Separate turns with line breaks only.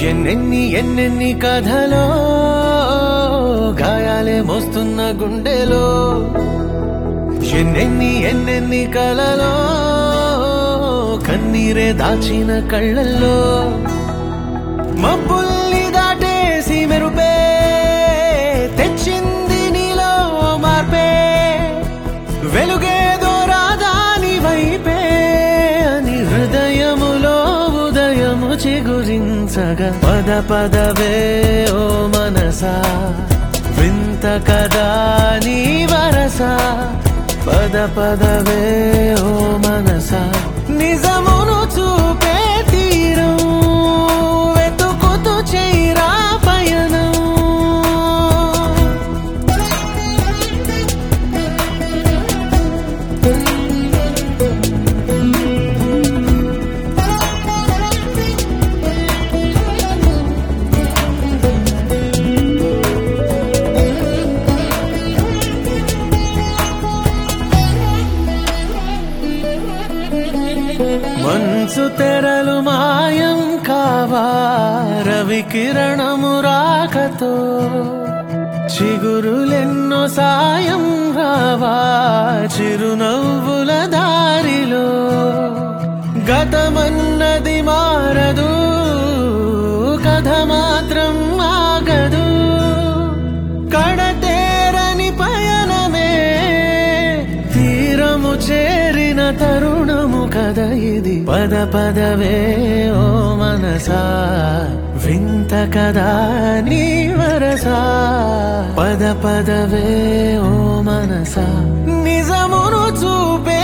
ఎన్నెన్ని ఎన్నెన్ని కథలో గాయాలే మోస్తున్న గుండెలో ఎన్నెన్ని ఎన్నెన్ని కలలో కన్నీరే దాచిన కళ్ళల్లో మబ్బుల్ని దాటేసి మెరుపే తెచ్చింది నీలో మార్పే వెలుగేదో రాదాని వైపే అని హృదయములో ఉదయము చిగురించగా పద పదవే ఓ మనసా వింత కదా నీ వరస పద పదవే ఓ మనసా నిజమును చూపే తీరం వెతుకుతూ చేరా పయనం మంచు తెరలు మాయం కావా రవి కిరణము రాకతో చిగురులెన్నో సాయం రావా చిరునవ్వుల దారిలో గతమన్నది మారదు కథ మాత్రం ఆగదు కడతేరని పయనమే తీరము చేరిన తరుణము కద ఇది పద పదవే ఓ మనసా వింత కదా నీ వరసా పద పదవే ఓ మనసా నిజమును చూపే